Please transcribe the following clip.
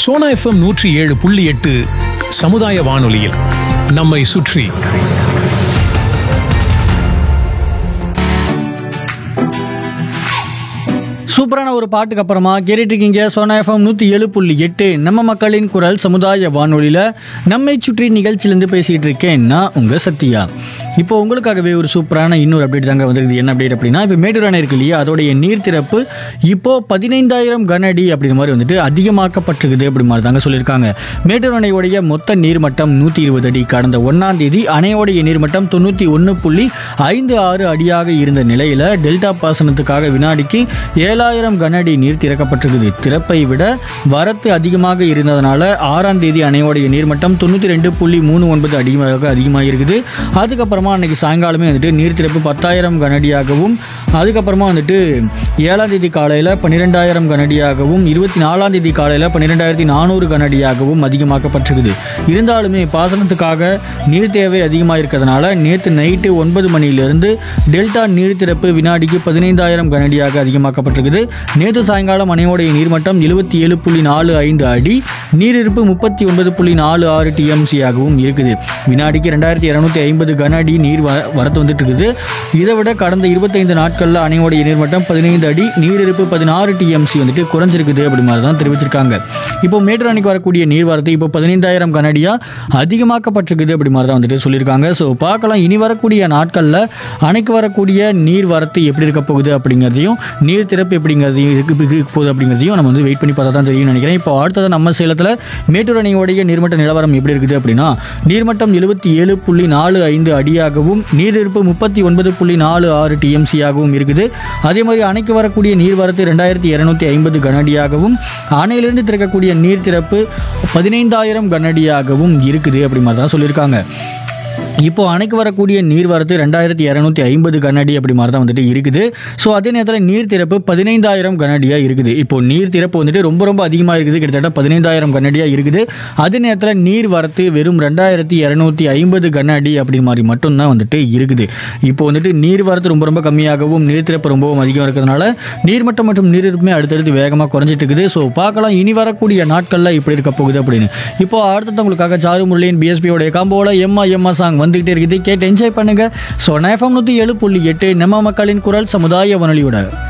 Sona FM நூற்றி ஏழு புள்ளி எட்டு சமுதாய வானொலியில் நம்மை சுற்றி சூப்பரான ஒரு பாட்டுக்கு அப்புறமா கேட்டுட்டு இருக்கீங்க சோனா எஃப்எம் நூற்றி ஏழு புள்ளி எட்டு நம்ம மக்களின் குரல் சமுதாய வானொலியில் நம்மை சுற்றி நிகழ்ச்சியிலேருந்து பேசிகிட்டு இருக்கேன் நான் உங்கள் சத்யா இப்போ உங்களுக்காகவே ஒரு சூப்பரான இன்னொரு அப்டேட் தாங்க வந்திருக்குது என்ன அப்டேட் அப்படின்னா இப்போ மேட்டூர் அணை இருக்கு இல்லையா அதோடைய நீர் திறப்பு இப்போ பதினைந்தாயிரம் கன அடி அப்படிங்கிற மாதிரி வந்துட்டு அதிகமாக்கப்பட்டிருக்குது அப்படி மாதிரி தாங்க சொல்லியிருக்காங்க மேட்டூர் அணையோடைய மொத்த நீர்மட்டம் நூற்றி இருபது அடி கடந்த ஒன்றாம் தேதி அணையோடைய நீர்மட்டம் தொண்ணூற்றி ஒன்று புள்ளி ஐந்து ஆறு அடியாக இருந்த நிலையில் டெல்டா பாசனத்துக்காக வினாடிக்கு ஏழாயிரம் கன அடி நீர் திறக்கப்பட்டிருக்குது திறப்பை விட வரத்து அதிகமாக இருந்ததுனால ஆறாம் தேதி அணையோடைய நீர்மட்டம் தொண்ணூற்றி ரெண்டு புள்ளி மூணு ஒன்பது அதிகமாக அதிகமாக இருக்குது அதுக்கப்புறமா அன்னைக்கு சாயங்காலமே வந்துட்டு நீர் திறப்பு பத்தாயிரம் கனடியாகவும் அதுக்கப்புறமா வந்துட்டு ஏழாம் தேதி காலையில் பன்னிரெண்டாயிரம் கனடியாகவும் இருபத்தி நாலாம் தேதி காலையில் பன்னிரெண்டாயிரத்தி நானூறு கனடியாகவும் அதிகமாக்கப்பட்டிருக்குது இருந்தாலுமே பாசனத்துக்காக நீர் தேவை அதிகமாக இருக்கிறதுனால நேற்று நைட்டு ஒன்பது மணியிலிருந்து டெல்டா நீர் திறப்பு வினாடிக்கு பதினைந்தாயிரம் கனடியாக அதிகமாக்கப்பட்டிருக்குது நேற்று சாயங்காலம் அணையோடைய நீர்மட்டம் எழுபத்தி ஏழு புள்ளி நாலு ஐந்து அடி நீரிருப்பு முப்பத்தி ஒன்பது புள்ளி நாலு ஆறு டிஎம்சி ஆகவும் இருக்குது வினாடிக்கு ரெண்டாயிரத்தி இரநூத்தி ஐம்பது கன அடி நீர் வ வரத்து வந்துட்டு இருக்குது இதை விட கடந்த இருபத்தைந்து நாட்களில் அணையோடைய நீர்மட்டம் பதினைந்து அடி நீரிருப்பு பதினாறு டிஎம்சி வந்துட்டு குறைஞ்சிருக்குது அப்படி மாதிரி தான் தெரிவிச்சிருக்காங்க இப்போ மேட்டூர் அணைக்கு வரக்கூடிய நீர் வரத்து இப்போ பதினைந்தாயிரம் கனடியாக அதிகமாக்கப்பட்டிருக்குது அப்படி மாதிரி தான் வந்துட்டு சொல்லியிருக்காங்க ஸோ பார்க்கலாம் இனி வரக்கூடிய நாட்களில் அணைக்கு வரக்கூடிய நீர் வரத்து எப்படி இருக்க போகுது அப்படிங்கிறதையும் நீர் திறப்பு எப்படிங்கிறதையும் இருக்கு இருக்க போகுது அப்படிங்கிறதையும் நம்ம வந்து வெயிட் பண்ணி பார்த்தா தான் தெரியும்னு நினைக்கிறேன் இப்போ அடுத்தது நம்ம சேலத்தில் மேட்டூர் அணையோடைய நீர்மட்ட நிலவரம் எப்படி இருக்குது அப்படின்னா நீர்மட்டம் எழுபத்தி ஏழு புள்ளி நாலு ஐந்து அடியாகவும் நீரிருப்பு முப்பத்தி ஒன்பது புள்ளி நாலு ஆறு டிஎம்சியாகவும் இருக்குது அதே மாதிரி அணைக்கு வரக்கூடிய நீர்வரத்து ரெண்டாயிரத்தி இரநூத்தி ஐம்பது கனஅடியாகவும் அணையிலிருந்து திறக்கக்கூடிய நீர் திறப்பு பதினைந்தாயிரம் கனஅடியாகவும் இருக்குது அப்படி மாதிரி தான் சொல்லியிருக்காங்க இப்போ அணைக்கு வரக்கூடிய நீர் வரத்து ரெண்டாயிரத்தி இரநூத்தி ஐம்பது கனஅடி அப்படி மாதிரி தான் வந்துட்டு இருக்குது ஸோ அதே நேரத்தில் நீர் திறப்பு பதினைந்தாயிரம் கனஅடியாக இருக்குது இப்போ நீர் திறப்பு வந்துட்டு ரொம்ப ரொம்ப அதிகமாக இருக்குது கிட்டத்தட்ட பதினைந்தாயிரம் கனஅடியாக இருக்குது அதே நேரத்தில் நீர் வரத்து வெறும் ரெண்டாயிரத்தி இரநூத்தி ஐம்பது கனஅடி அப்படி மாதிரி மட்டும்தான் வந்துட்டு இருக்குது இப்போ வந்துட்டு நீர் வரத்து ரொம்ப ரொம்ப கம்மியாகவும் நீர் திறப்பு ரொம்பவும் அதிகம் இருக்கிறதுனால நீர்மட்டம் மற்றும் நீரிருப்புமே அடுத்தடுத்து வேகமாக குறைஞ்சிட்டு இருக்குது ஸோ பார்க்கலாம் இனி வரக்கூடிய நாட்களில் இப்படி இருக்க போகுது அப்படின்னு இப்போ அடுத்தது உங்களுக்காக சாரு முரளியின் பிஎஸ்பியோடைய காம்போல எம்மா எம்மா சாங் வந்துகிட்டே இருக்குது கேட்டு என்ஜாய் பண்ணுங்க ஸோ எஃப்எம் நூற்றி ஏழு புள்ளி எட்டு நம்ம மக்களின் குரல் சமுதாய வானொலியோட